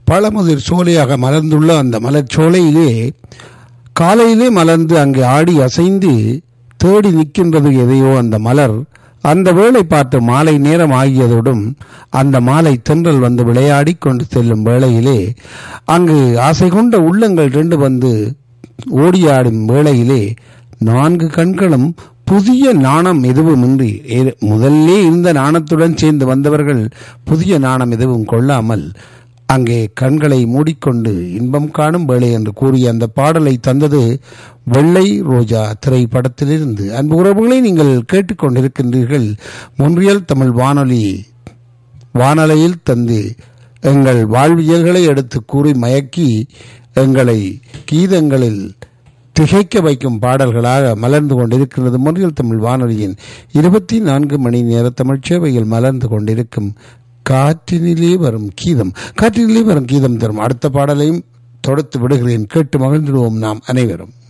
பழமுதிர் சோலையாக மலர்ந்துள்ள அந்த மலர்ச்சோலையிலே காலையிலே மலர்ந்து அங்கே ஆடி அசைந்து தேடி நிற்கின்றது எதையோ அந்த மலர் அந்த வேளை பார்த்து மாலை நேரம் ஆகியதோடும் அந்த மாலை தென்றல் வந்து விளையாடி கொண்டு செல்லும் வேளையிலே அங்கு ஆசை கொண்ட உள்ளங்கள் ரெண்டு வந்து ஓடியாடும் வேளையிலே நான்கு கண்களும் புதிய நாணம் எதுவுமின்றி ஏ- முதல்லே இருந்த நாணத்துடன் சேர்ந்து வந்தவர்கள் புதிய நாணம் எதுவும் கொள்ளாமல் அங்கே கண்களை மூடிக்கொண்டு இன்பம் காணும் வேளை என்று கூறிய அந்த பாடலை தந்தது வெள்ளை ரோஜா திரைப்படத்திலிருந்து அன்பு உறவுகளை நீங்கள் கேட்டுக்கொண்டிருக்கின்றீர்கள் முன்றியல் தமிழ் வானொலி வானலையில் தந்து எங்கள் வாழ்வியல்களை எடுத்து கூறி மயக்கி எங்களை கீதங்களில் திகைக்க வைக்கும் பாடல்களாக மலர்ந்து கொண்டிருக்கிறது முன்றியல் தமிழ் வானொலியின் இருபத்தி நான்கு மணி நேர தமிழ் சேவையில் மலர்ந்து கொண்டிருக்கும் காற்றினிலே வரும் கீதம் காற்றினிலே வரும் கீதம் தரும் அடுத்த பாடலையும் தொடுத்து விடுகிறேன் கேட்டு மகிழ்ந்திடுவோம் நாம் அனைவரும்